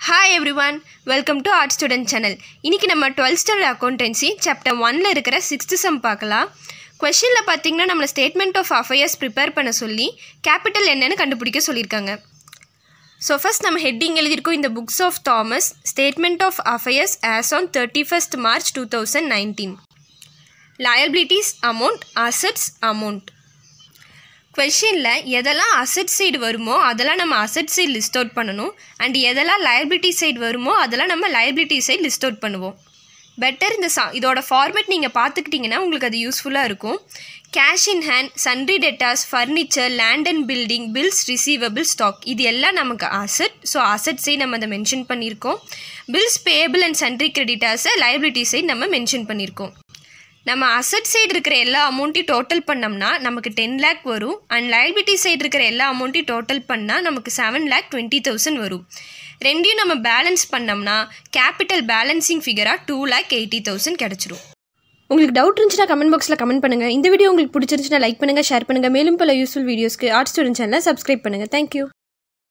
hi everyone welcome to art student channel இன்றைக்கி நம்ம twelfth standard accountancy chapter ஒனில் இருக்கிற சிக்ஸ்த்து சம் பார்க்கலாம் கொஷனில் பார்த்தீங்கன்னா நம்மளை ஸ்டேட்மெண்ட் ஆஃப் அஃபேர்ஸ் ப்ரிப்பேர் பண்ண சொல்லி கேபிட்டல் என்னன்னு கண்டுபிடிக்க சொல்லியிருக்காங்க ஸோ ஃபஸ்ட் நம்ம ஹெட்டிங் எழுதியிருக்கோம் இந்த books of Thomas statement of affairs as on thirty first March two thousand nineteen liabilities amount assets amount கொஷினில் எதெல்லாம் அசட் சைடு வருமோ அதெல்லாம் நம்ம அசட் சைடு லிஸ்ட் அவுட் பண்ணணும் அண்ட் எதெல்லாம் லயபிலிட்டி சைடு வருமோ அதெல்லாம் நம்ம லயபிலிட்டி சைடு லிஸ்ட் அவுட் பண்ணுவோம் பெட்டர் இந்த சா இதோட ஃபார்மேட் நீங்கள் பார்த்துக்கிட்டிங்கன்னா உங்களுக்கு அது யூஸ்ஃபுல்லாக இருக்கும் cash in hand sundry debtors furniture land and building bills receivable stock இது எல்லாம் நமக்கு அசட் ஸோ அசட் சைடு நம்ம அதை மென்ஷன் பண்ணியிருக்கோம் பில்ஸ் பேபிள் அண்ட் சன்ரி கிரெடிட்டாஸை லயபிலிட்டி சைடு நம்ம மென்ஷன் பண்ணியிருக்கோம் நம்ம அசட் சைடு இருக்கிற எல்லா அமௌண்ட்டையும் டோட்டல் பண்ணோம்னா நமக்கு டென் லேக் வரும் அண்ட் லயபிலிட்டி சைடு இருக்கிற எல்லா அமௌண்ட்டையும் டோட்டல் பண்ணால் நமக்கு செவன் லேக் டுவெண்ட்டி தௌசண்ட் வரும் ரெண்டையும் நம்ம பேலன்ஸ் பண்ணோம்னா கேபிட்டல் பேலன்சிங் ஃபிகராக டூ லேக் எயிட்டி தௌசண்ட் கிடச்சிரும் உங்களுக்கு டவுட் இருந்துச்சுன்னா கமெண்ட் பாக்ஸில் கமெண்ட் பண்ணுங்கள் இந்த வீடியோ உங்களுக்கு பிடிச்சிருந்துச்சுன்னா லைக் பண்ணுங்கள் ஷேர் பண்ணுங்கள் மேலும் பல யூஸ்ஃபுல் வீடியோஸ்க்கு ஆர்ட் ஸ்டூடெண்ட் சேனலை சப்ஸ்கிரைப் பண்ணுங்கள் தேங்க்யூ